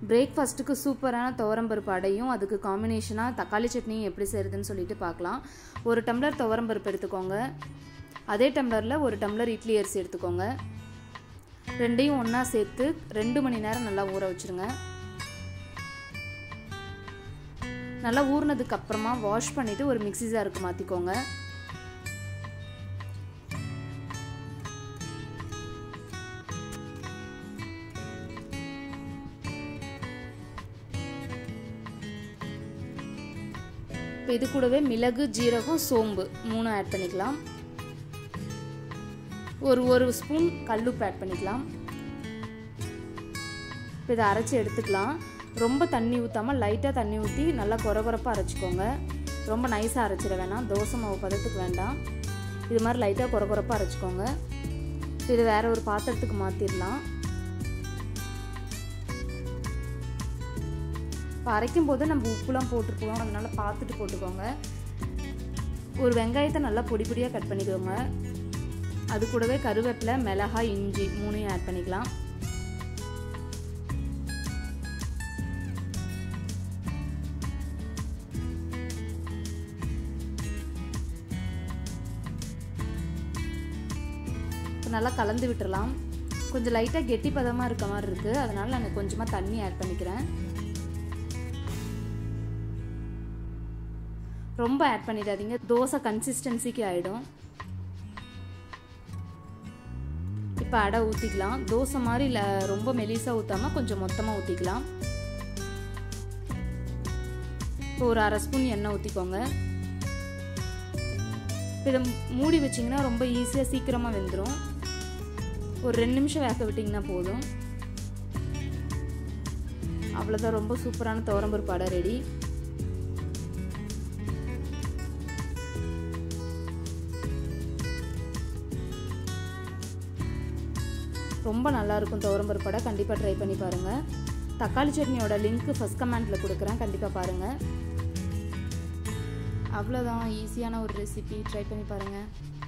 பிரேக்ஃபாஸ்ட்டுக்கு சூப்பரான துவரம்பருப்பு அடையும் அதுக்கு காம்பினேஷனாக தக்காளி சட்னியும் எப்படி செய்கிறதுன்னு சொல்லிட்டு பார்க்கலாம் ஒரு டம்ளர் துவரம்பருப்பு எடுத்துக்கோங்க அதே டம்ளரில் ஒரு டம்ளர் இட்லி அரிசி எடுத்துக்கோங்க ரெண்டையும் ஒன்றா சேர்த்து ரெண்டு மணி நேரம் நல்லா ஊற வச்சுருங்க நல்லா ஊறினதுக்கு அப்புறமா வாஷ் பண்ணிவிட்டு ஒரு மிக்ஸி ஜாருக்கு மாற்றிக்கோங்க இப்போ இது கூடவே மிளகு ஜீரகம் சோம்பு மூணு ஆட் பண்ணிக்கலாம் ஒரு ஒரு ஸ்பூன் கல்லுப்பு ஆட் பண்ணிக்கலாம் இப்போ இதை அரைச்சி எடுத்துக்கலாம் ரொம்ப தண்ணி ஊற்றாமல் லைட்டாக தண்ணி ஊற்றி நல்லா குறை குறைப்பாக அரைச்சிக்கோங்க ரொம்ப நைஸாக அரைச்சிட வேணாம் தோசை மாவு பதத்துக்கு வேண்டாம் இது மாதிரி லைட்டாக குறை குறைப்பாக அரைச்சிக்கோங்க இதை வேறு ஒரு பாத்திரத்துக்கு மாற்றிடலாம் இப்போ அரைக்கும் போது நம்ம உப்புலாம் போட்டுருக்கோம் அதனால் பார்த்துட்டு போட்டுக்கோங்க ஒரு வெங்காயத்தை நல்லா பொடி பொடியாக கட் பண்ணிக்கோங்க அது கூடவே கருவேப்பிலை மிளகாய் இஞ்சி மூணையும் ஆட் பண்ணிக்கலாம் இப்போ நல்லா கலந்து விட்டுறலாம் கொஞ்சம் லைட்டாக கெட்டி பதமாக இருக்க மாதிரி இருக்குது அதனால் நான் கொஞ்சமாக தண்ணி ஆட் பண்ணிக்கிறேன் ரொம்ப ஆட் பண்ணிடாதீங்க தோசை கன்சிஸ்டன்சிக்கு ஆகிடும் இப்போ அடை ஊற்றிக்கலாம் தோசை மாதிரி இல்லை ரொம்ப மெலிசாக ஊற்றாமல் கொஞ்சம் மொத்தமாக ஊற்றிக்கலாம் இப்போ ஒரு அரை ஸ்பூன் எண்ணெய் ஊற்றிக்கோங்க இதை மூடி வச்சிங்கன்னா ரொம்ப ஈஸியாக சீக்கிரமாக வெந்துடும் ஒரு ரெண்டு நிமிஷம் வேக விட்டிங்கன்னா போதும் அவ்வளோதான் ரொம்ப சூப்பரான துவரம்பருப்பு அடை ரெடி ரொம்ப நல்லாயிருக்கும் துவரம்பருப்பு அடை கண்டிப்பாக ட்ரை பண்ணி பாருங்கள் தக்காளி சட்னியோட லிங்க்கு ஃபஸ்ட் கமெண்ட்டில் கொடுக்குறேன் கண்டிப்பாக பாருங்கள் அவ்வளோதான் ஈஸியான ஒரு ரெசிபி ட்ரை பண்ணி பாருங்கள்